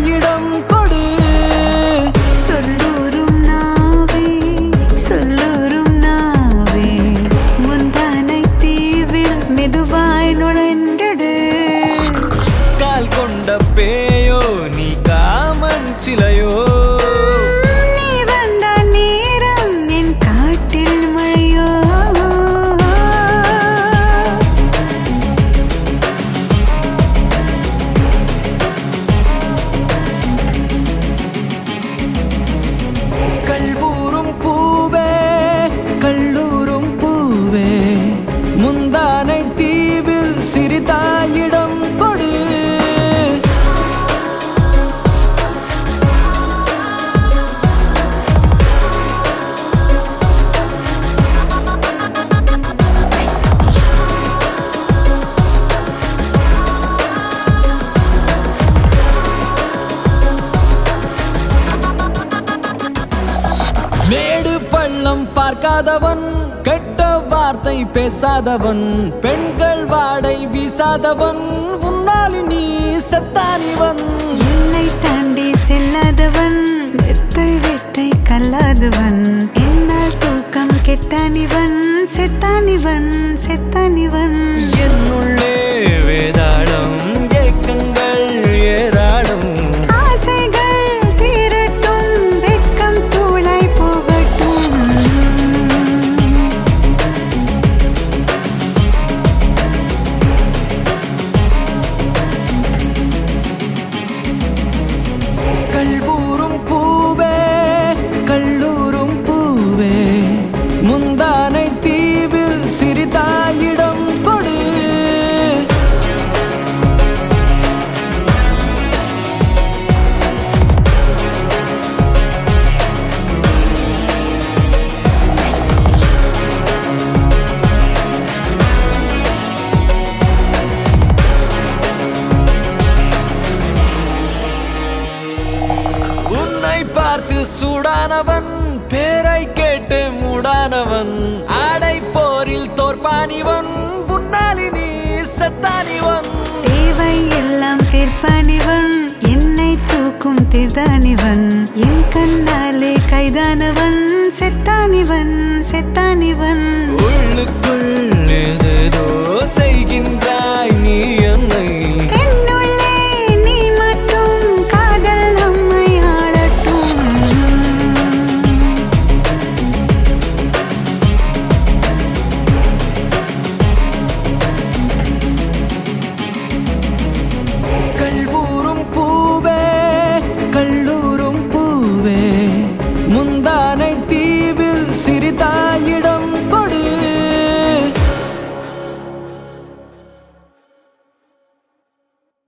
சிரித்தாயிடம் கொடு சொல்லூரும் நாவே சொல்லூரும் நாவே முந்தானை தீவில் மெதுவாய் நுழைந்திடு கால் கொண்ட பேயோ நீ காமன் சிலையோ நீ வந்த நேரம் என் காட்டில் மழையோ கல்வூரும் பூவே கல்லூரும் பூவே முந்தானை தீவில் சிறிதாயிடம் கொடு மேடு பள்ளம் பார்க்காதவன் கெட்ட வார்த்தை பேசாதவன் பெண்கள் வாடை வீசாதவன் உன்னால் நீ செத்தானிவன் எல்லை தாண்டி செல்லாதவன் வெத்தை வெத்தை கல்லாதவன் என்னால் தூக்கம் கெட்டானிவன் செத்தானிவன் செத்தானிவன் என்னுள்ளே வேதாளம் ஏக்கங்கள் ஏராளம் ஆசைகள் தீரட்டும் வெட்கம் தூளாய் போகட்டும் கல்வூரும் பூவே கல்லூரும் பூவே முந்தானை தீவில் சிறிதாயிடம் கொடு உன்னை பார்த்து சூடானவன் பேரை கேட்டு மூடானவன் ஆடை போரில் தோற்பானிவன் உன்னாலி நீ செத்தானிவன் தேவை எல்லாம் தீர்ப்பானிவன் என்னை தூக்கும் தீர்தானிவன் என் கண்ணாலே கைதானவன் செத்தானிவன் செத்தானிவன் உள்ளுக்குள் ஏதேதோ செய்கின்றாய் நீ என்ன